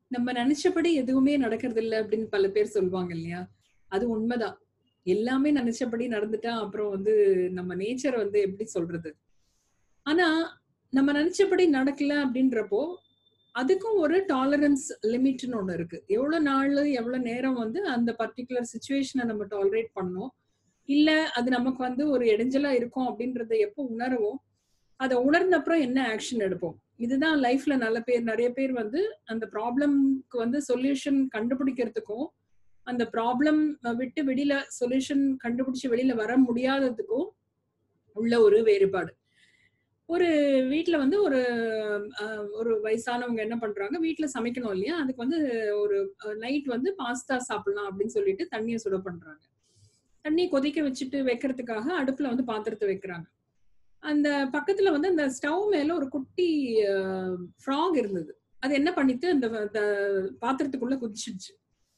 நம்ம நினைச்சபடி எதுவுமே நடக்கிறது இல்ல அப்படின்னு பல பேர் சொல்லுவாங்க இல்லையா அது உண்மைதான் எல்லாமே நினைச்சபடி நடந்துட்டா அப்புறம் வந்து நம்ம நேச்சர் வந்து எப்படி சொல்றது ஆனா நம்ம நினைச்சபடி நடக்கல அப்படின்றப்போ அதுக்கும் ஒரு டாலரன்ஸ் லிமிட்னு ஒண்ணு இருக்கு எவ்வளவு நாள் எவ்வளவு நேரம் வந்து அந்த பர்டிகுலர் சுச்சுவேஷனை நம்ம டாலரேட் பண்ணோம் இல்ல அது நமக்கு வந்து ஒரு இடைஞ்சலா இருக்கும் அப்படின்றத எப்போ உணரவும் அதை உணர்ந்த அப்புறம் என்ன ஆக்ஷன் எடுப்போம் இதுதான் லைஃப்ல நல்ல பேர் நிறைய பேர் வந்து அந்த ப்ராப்ளம்க்கு வந்து சொல்யூஷன் கண்டுபிடிக்கிறதுக்கும் அந்த ப்ராப்ளம் விட்டு வெளியில சொல்யூஷன் கண்டுபிடிச்சு வெளியில வர முடியாததுக்கும் உள்ள ஒரு வேறுபாடு ஒரு வீட்ல வந்து ஒரு அஹ், ஒரு வயசானவங்க என்ன பண்றாங்க வீட்ல சமைக்கணும் இல்லையா அதுக்கு வந்து ஒரு நைட் வந்து பாஸ்தா சாப்பிடலாம் அப்படின்னு சொல்லிட்டு தண்ணியை சுட பண்றாங்க தண்ணியை கொதிக்க வச்சுட்டு வைக்கிறதுக்காக அடுப்புல வந்து பாத்திரத்தை வைக்கிறாங்க அந்த பக்கத்துல வந்து அந்த ஸ்டவ் மேல ஒரு குட்டி ஃப்ராக் இருந்தது அது என்ன பண்ணிட்டு அந்த அந்த பாத்திரத்துக்குள்ள குதிச்சிடுச்சு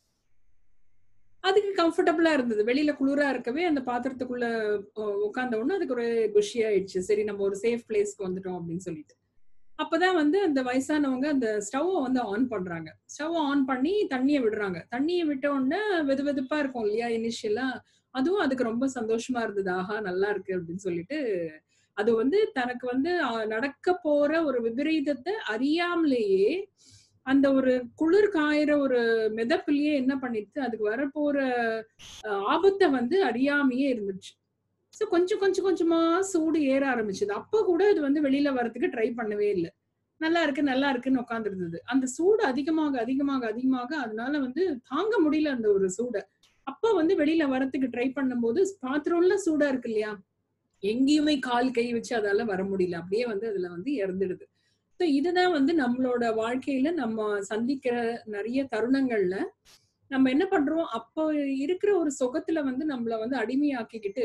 அதுக்கு கம்ஃபர்டபுளா இருந்தது வெளியில குளிரா இருக்கவே அந்த பாத்திரத்துக்குள்ள உட்கார்ந்த உடனே அதுக்கு ஒரு குஷி ஆயிடுச்சு சரி நம்ம ஒரு சேஃப் பிளேஸ்க்கு வந்துட்டோம் அப்படின்னு சொல்லிட்டு அப்பதான் வந்து அந்த வயசானவங்க அந்த ஸ்டவ்வை வந்து ஆன் பண்றாங்க ஸ்டவ் ஆன் பண்ணி தண்ணியை விடுறாங்க தண்ணியை விட்ட உடனே வெது வெதுப்பா இருக்கும் இல்லையா இனிஷியலா அதுவும் அதுக்கு ரொம்ப சந்தோஷமா இருந்தது ஆஹா நல்லா இருக்கு அப்படின்னு சொல்லிட்டு அது வந்து தனக்கு வந்து அஹ், நடக்க போற ஒரு விபரீதத்தை அறியாமலேயே அந்த ஒரு குளிர் காயிற ஒரு மிதப்பிலேயே என்ன பண்ணிட்டு அதுக்கு வரப்போற அஹ், ஆபத்தை வந்து அறியாமையே இருந்துச்சு ஸோ கொஞ்சம் கொஞ்சம் கொஞ்சமா சூடு ஏற ஆரம்பிச்சது அப்போ கூட அது வந்து வெளியில வரதுக்கு ட்ரை பண்ணவே இல்லை நல்லா இருக்கு நல்லா இருக்குன்னு உட்காந்துருந்தது அந்த சூடு அதிகமாக அதிகமாக அதிகமாக அதனால வந்து தாங்க முடியல அந்த ஒரு சூடை அப்ப வந்து வெளியில வரதுக்கு ட்ரை பண்ணும்போது பாத்திரம்ல சூடா இருக்கு இல்லையா எங்கேயுமே கால் கை வச்சு அதால வர முடியல அப்படியே வந்து அதுல வந்து இறந்துடுது ஸோ இதுதான் வந்து நம்மளோட வாழ்க்கையில நம்ம சந்திக்கிற நிறைய தருணங்கள்ல நம்ம என்ன பண்றோம் அப்போ இருக்கிற ஒரு சுகத்துல வந்து நம்மள வந்து அடிமையாக்கிக்கிட்டு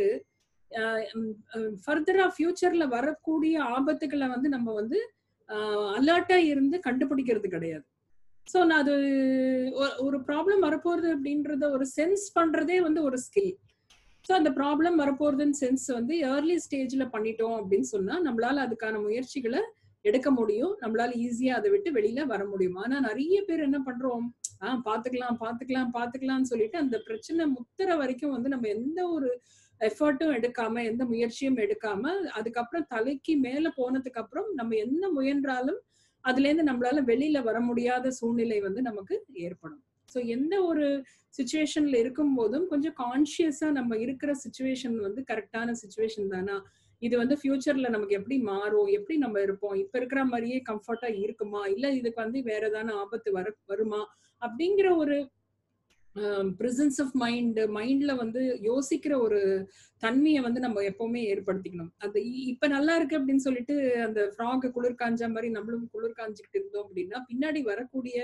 ஃபர்தரா ஃபியூச்சர்ல வரக்கூடிய ஆபத்துக்களை வந்து நம்ம வந்து அலர்ட்டா இருந்து கண்டுபிடிக்கிறது கிடையாது ஸோ நான் அது ஒ- ஒரு ப்ராப்ளம் வரப்போறது அப்படின்றத ஒரு சென்ஸ் பண்றதே வந்து ஒரு ஸ்கில் ஸோ அந்த ப்ராப்ளம் வரப்போறதுன்னு சென்ஸ் வந்து ஏர்லி ஸ்டேஜ்ல பண்ணிட்டோம் அப்படின்னு சொன்னா நம்மளால அதுக்கான முயற்சிகளை எடுக்க முடியும் நம்மளால ஈஸியா அதை விட்டு வெளியில வர முடியும் ஆனா நிறைய பேர் என்ன பண்றோம் ஆஹ் பாத்துக்கலாம் பாத்துக்கலாம் பாத்துக்கலாம்னு சொல்லிட்டு அந்த பிரச்சனை முத்துற வரைக்கும் வந்து நம்ம எந்த ஒரு எஃபர்ட்டும் எடுக்காம எந்த முயற்சியும் எடுக்காம அதுக்கப்புறம் தலைக்கு மேல போனதுக்கு அப்புறம் நம்ம என்ன முயன்றாலும் அதுல இருந்து நம்மளால வெளியில வர முடியாத சூழ்நிலை வந்து நமக்கு ஏற்படும் ஸோ எந்த ஒரு சுச்சுவேஷன்ல இருக்கும் போதும் கொஞ்சம் கான்சியஸா நம்ம இருக்கிற சுச்சுவேஷன் வந்து கரெக்டான சுச்சுவேஷன் தானா இது வந்து ஃபியூச்சர்ல நமக்கு எப்படி மாறும் எப்படி நம்ம இருப்போம் இப்ப இருக்கிற மாதிரியே கம்ஃபர்ட்டா இருக்குமா இல்ல இதுக்கு வந்து வேற ஏதான ஆபத்து வர வருமா அப்படிங்கிற ஒரு பிரசன்ஸ் ஆஃப் மைண்ட் மைண்ட்ல வந்து யோசிக்கிற ஒரு தன்மையை வந்து நம்ம எப்பவுமே ஏற்படுத்திக்கணும் அந்த இ- இப்ப நல்லா இருக்கு அப்படின்னு சொல்லிட்டு அந்த ஃப்ராக் குளிர் காஞ்ச மாதிரி நம்மளும் குளிர் காஞ்சிக்கிட்டு இருந்தோம் அப்படின்னா பின்னாடி வரக்கூடிய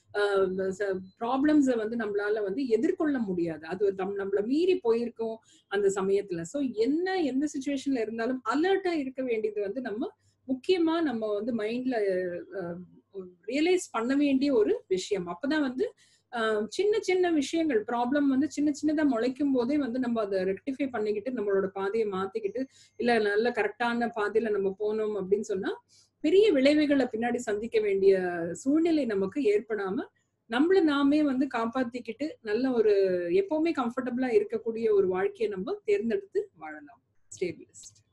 ப்ராப்ளம்ஸை வந்து நம்மளால வந்து எதிர்கொள்ள முடியாது அது ஒரு நம் நம்மள மீறி போயிருக்கோம் அந்த சமயத்துல சோ என்ன எந்த சுச்சுவேஷன்ல இருந்தாலும் அலர்ட்டா இருக்க வேண்டியது வந்து நம்ம முக்கியமா நம்ம வந்து மைண்ட்ல ரியலைஸ் பண்ண வேண்டிய ஒரு விஷயம் அப்பதான் வந்து ஆஹ் சின்ன சின்ன விஷயங்கள் ப்ராப்ளம் வந்து சின்ன சின்னதா முளைக்கும் போதே வந்து நம்ம அதை ரெக்டிஃபை பண்ணிக்கிட்டு நம்மளோட பாதையை மாத்திக்கிட்டு இல்ல நல்ல கரெக்டான பாதையில நம்ம போனோம் அப்படின்னு சொன்னா பெரிய விளைவுகளை பின்னாடி சந்திக்க வேண்டிய சூழ்நிலை நமக்கு ஏற்படாம நம்மள நாமே வந்து காப்பாத்திக்கிட்டு நல்ல ஒரு எப்பவுமே கம்ஃபர்டபுளா இருக்கக்கூடிய ஒரு வாழ்க்கையை நம்ம தேர்ந்தெடுத்து வாழலாம் ஸ்டேபிளிஸ்ட்